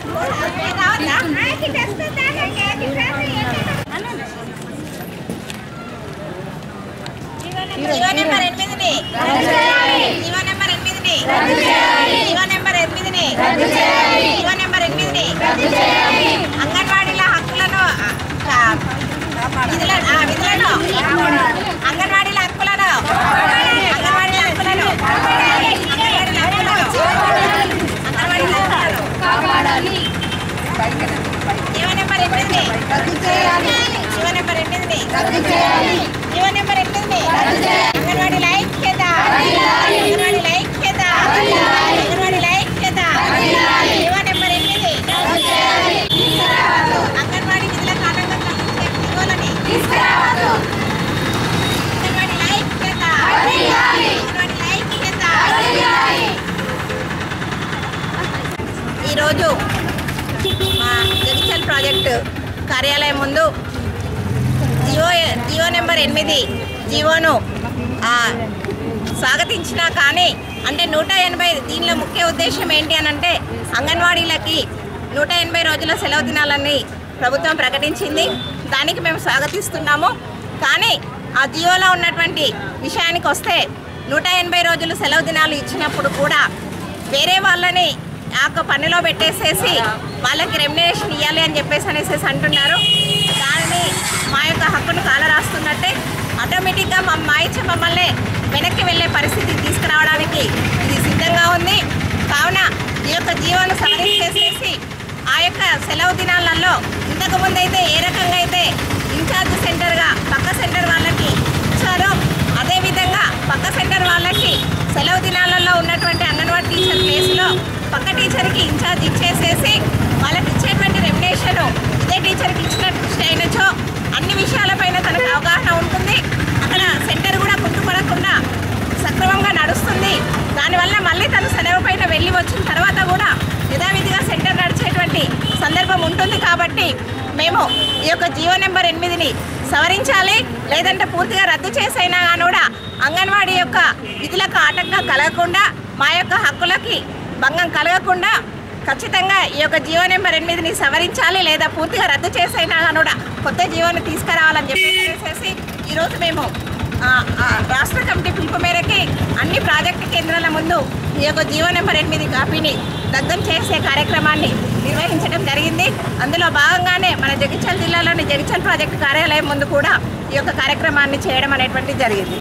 GO number ఎనిమిదిని GO number ఎనిమిదిని GO number ఎనిమిదిని జీవో నెంబర్ ఎనిమిదిని అంగన్వాడీల హక్కులను ఆ, విధుల- ఆ, విధులను అంగన్వాడీల హక్కులను అంగన్వాడీల హక్కులను అంగన్వాడీల హక్కులను అంగన్వాడీల హక్కులను జీవో నెంబర్ ఎనిమిదిని జీవో నెంబర్ ఎనిమిదిని జీవో నెంబర్ ఎనిమిదిని అంగన్వాడీ ఐక్యత అంగన్వాడీ ఐక్యత అంగన్వాడీ ఐక్యత జీవో నెంబర్ ఎనిమిది అంగన్వాడీ విధుల కారణంగా కలిగించే జీవోలని అంగన్వాడీ ఐక్యత అంగన్వాడీ ఐక్యత ఈరోజు మా జగిత్యాల ప్రాజెక్టు కార్యాలయం ముందు జియో జియో నెంబర్ ఎనిమిది జియోను ఆ, స్వాగతించినా కానీ అంటే నూట ఎనభై దీనిలో ముఖ్య ఉద్దేశం ఏంటి అని అంటే అంగన్వాడీలకి నూట ఎనభై రోజుల సెలవు దినాలని ప్రభుత్వం ప్రకటించింది దానికి మేము స్వాగతిస్తున్నాము కానీ ఆ జియోలో ఉన్నటువంటి విషయానికి వస్తే నూట ఎనభై రోజులు సెలవు దినాలు ఇచ్చినప్పుడు కూడా వేరే వాళ్ళని ఆ యొక్క పనిలో పెట్టేసేసి వాళ్ళకి రెమ్యునరేషన్ ఇవ్వాలి అని చెప్పేసి అనేసి అంటున్నారు దానిని మా యొక్క హక్కును కాలరాస్తున్నట్టే ఆటోమేటిక్గా మా మా ఇచ్చే మమ్మల్ని వెనక్కి వెళ్ళే పరిస్థితి తీసుకురావడానికి ఇది సిద్ధంగా ఉంది కావున ఈ యొక్క జీవోను సవరించేసేసి ఆ యొక్క సెలవు దినాలలో ఇంతకు ముందైతే ఏ రకంగా అయితే ఇన్ఛార్జ్ సెంటర్గా పక్క సెంటర్ వాళ్ళకి ఇచ్చారో అదేవిధంగా పక్క సెంటర్ వాళ్ళకి సెలవు దినాలలో ఉన్నటువంటి అంగన్వాడీ టీచర్ ప్లేస్లో పక్క టీచర్కి ఇన్ఛార్జ్ ఇచ్చేసేసి వాళ్ళకి ఇచ్చేటువంటి రెమ్యునేషన్ ఇదే టీచర్కి ఇచ్చినట్టు అయినచో అన్ని విషయాలపైన తనకు అవగాహన ఉంటుంది అక్కడ సెంటర్ కూడా కుంటుపడకుండా సక్రమంగా నడుస్తుంది దానివల్ల మళ్ళీ తను సెలవు పైన వెళ్ళి వచ్చిన తర్వాత కూడా యథావిధిగా సెంటర్ నడిచేటువంటి సందర్భం ఉంటుంది కాబట్టి మేము ఈ యొక్క జియో నెంబర్ ఎనిమిదిని సవరించాలి లేదంటే పూర్తిగా రద్దు చేసైనా కానీ కూడా అంగన్వాడీ యొక్క విధులకు ఆటంకం కలగకుండా మా యొక్క హక్కులకి భంగం కలగకుండా ఖచ్చితంగా ఈ యొక్క జియో నెంబర్ ఎనిమిదిని సవరించాలి లేదా పూర్తిగా రద్దు చేసైనా కానీ కూడా కొత్త జియోని తీసుకురావాలని చెప్పేసి ఈరోజు మేము ఆ, ఆ, రాష్ట్ర కమిటీ పిలుపు మేరకి అన్ని ప్రాజెక్టు కేంద్రాల ముందు ఈ యొక్క జీవో నెంబర్ ఎనిమిది కాపీని దగ్ధం చేసే కార్యక్రమాన్ని నిర్వహించడం జరిగింది అందులో భాగంగానే మన జగిత్యాల జిల్లాలోని జగిత్యాల ప్రాజెక్టు కార్యాలయం ముందు కూడా ఈ యొక్క కార్యక్రమాన్ని చేయడం అనేటువంటిది జరిగింది